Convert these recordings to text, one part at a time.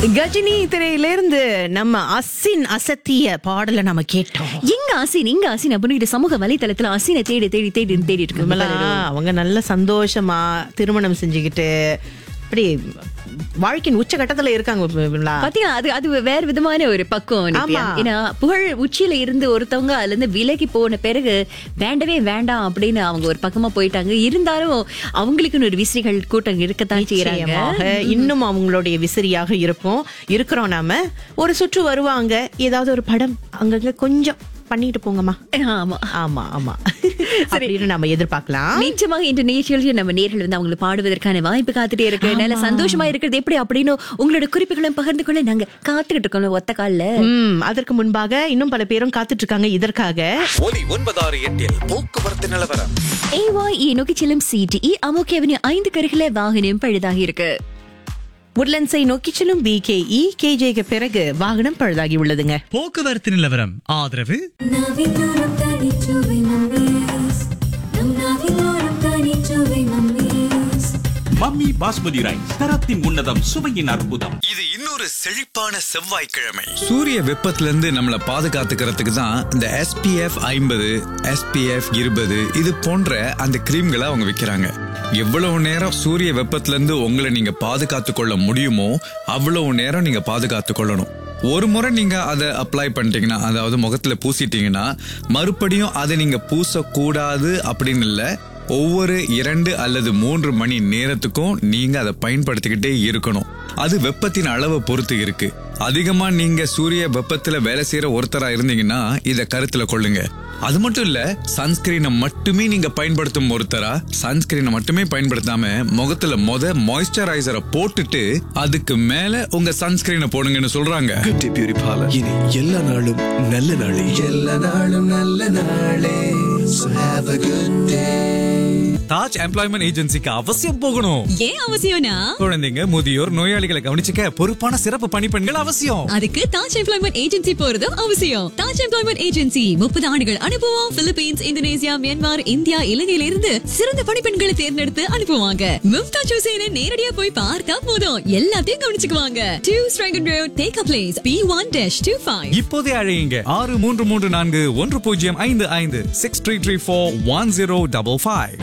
கஜினி திரையிலிருந்து நம்ம அசின் அசத்திய பாடலை நம்ம கேட்டோம் எங்க அசின் இங்க அசின் அப்படின்னு சமூக வலைத்தளத்துல அசினை தேடி தேடி தேடி தேடி இருக்கு விமலா அவங்க நல்ல சந்தோஷமா திருமணம் செஞ்சுக்கிட்டு அப்படி வாழ்க்கையின் உச்சகட்டத்துல இருக்காங்க விமலா பாத்தீங்களா அது அது வேற விதமான ஒரு பக்குவம் நித்யா. ஆமா. ஏன்னா புகழ் உச்சியில இருந்து ஒருத்தவங்க அதுல இருந்து விலகி போன பிறகு வேண்டவே வேண்டாம் அப்படின்னு அவங்க ஒரு பக்கமா போயிட்டாங்க இருந்தாலும் அவங்களுக்குன்னு ஒரு விசிறிகள் கூட்டம் இருக்கத்தான் செய்யறாங்க நிச்சயமாக இன்னும் அவங்களுடைய விசிறியாக இருக்கும் இருக்கிறோம் நாம ஒரு சுற்று வருவாங்க ஏதாவது ஒரு படம் அங்கங்க கொஞ்சம் பண்ணிட்டு போங்கம்மா ஆமா ஆமா ஆமா அப்படின்னு நம்ம எதிர்பார்க்கலாம் நிச்சயமாக இந்த நிகழ்ச்சியில் நம்ம நேர்கள் வந்து அவங்களுக்கு பாடுவதற்கான வாய்ப்பு காத்துட்டே இருக்கு நல்ல சந்தோஷமா இருக்கிறது எப்படி அப்படின்னு உங்களோட குறிப்புகளும் பகிர்ந்து கொள்ள நாங்க காத்துக்கிட்டு இருக்கோம் ஒத்த கால்ல ம் அதற்கு முன்பாக இன்னும் பல பேரும் காத்துட்டு இருக்காங்க இதற்காக ஒலி ஒன்பதாறு எட்டில் போக்குவரத்து நிலவரம் ஏவாய் நோக்கி செல்லும் சிடிஇ அமோக் அவென்யூ ஐந்து கருகில வாகனம் பழுதாகி இருக்கு உட்லண்ட்ஸை நோக்கி செல்லும் பிகேஇ கேஜேக்கு பிறகு வாகனம் பழுதாகி உள்ளதுங்க போக்குவரத்து நிலவரம் ஆதரவு நாவிலோரம் தனிச்சுவை மம்மீஸ் நம் நாவிலோரம் தனிச்சுவை மம்மீஸ் மம்மி பாஸ்மதி ரைஸ் தரத்தின் உன்னதம் சுவையின் அற்புதம் இது இன்னொரு செழிப்பான செவ்வாய்க்கிழமை சூரிய வெப்பத்துல இருந்து நம்மளை பாதுகாத்துக்கிறதுக்கு தான் இந்த SPF ஐம்பது SPF இருபது இது போன்ற அந்த கிரீம்களை அவங்க விற்கிறாங்க எவ்வளவு நேரம் சூரிய வெப்பத்துல இருந்து உங்களை நீங்க பாதுகாத்து கொள்ள முடியுமோ அவ்வளவு நேரம் நீங்க பாதுகாத்து கொள்ளணும் ஒரு முறை நீங்க அதை அப்ளை பண்ணிட்டீங்கன்னா அதாவது முகத்துல பூசிட்டீங்கன்னா மறுபடியும் அதை நீங்க பூசக்கூடாது அப்படின்னு இல்லை ஒவ்வொரு இரண்டு அல்லது மூன்று மணி நேரத்துக்கும் நீங்க அதை பயன்படுத்திக்கிட்டே இருக்கணும் அது வெப்பத்தின் அளவை பொறுத்து இருக்கு அதிகமா நீங்க சூரிய வெப்பத்துல வேலை செய்யற ஒருத்தரா இருந்தீங்கன்னா இத கருத்துல கொள்ளுங்க அது மட்டும் இல்ல சன்ஸ்கிரீனை மட்டுமே நீங்க பயன்படுத்தும் ஒருத்தரா சன்ஸ்கிரீனை மட்டுமே பயன்படுத்தாம முகத்துல மொத மாய்ஸ்சரைசரை போட்டுட்டு அதுக்கு மேல உங்க சன்ஸ்கிரீனை போடுங்கன்னு சொல்றாங்க கட்டி பியூரிஃபாலர் இனி எல்லா நாளும் நல்ல நாளே எல்லா நாளும் நல்ல நாளே So have a good day. Taj employment ஏஜென்சிக்கு அவசியம் போகணும் ஏன் அவசியம்னா குழந்தைங்க முதியோர் நோயாளிகளை கவனிச்சுக்க பொறுப்பான சிறப்பு பணிப்பெண்கள் அவசியம் அதுக்கு தாஜ் எம்ப்ளாய்மெண்ட் ஏஜென்சி போறதும் அவசியம் தாஜ் எம்ப்ளாய்மெண்ட் ஏஜென்சி முப்பது ஆண்டுகள் அனுபவம் பிலிப்பீன்ஸ் இந்தோனேசியா மியான்மர் இந்தியா இலங்கையில இருந்து சிறந்த பணிப்பெண்களை தேர்ந்தெடுத்து அனுப்புவாங்க மும்தாஜ் ஹுசேனை நேரடியா போய் பார்த்தா போதும் எல்லாத்தையும் கவனிச்சுக்குவாங்க two Strachan road take a place B one dash two five இப்போதே அழையுங்க ஆறு மூன்று மூன்று நான்கு ஒன்று பூஜ்ஜியம் ஐந்து ஐந்து six three three four one zero double five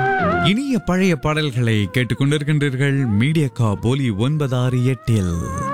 இனிய பழைய பாடல்களை கேட்டுக்கொண்டிருக்கின்றீர்கள் மீடியா கா போலி ஒன்பதாறு எட்டில்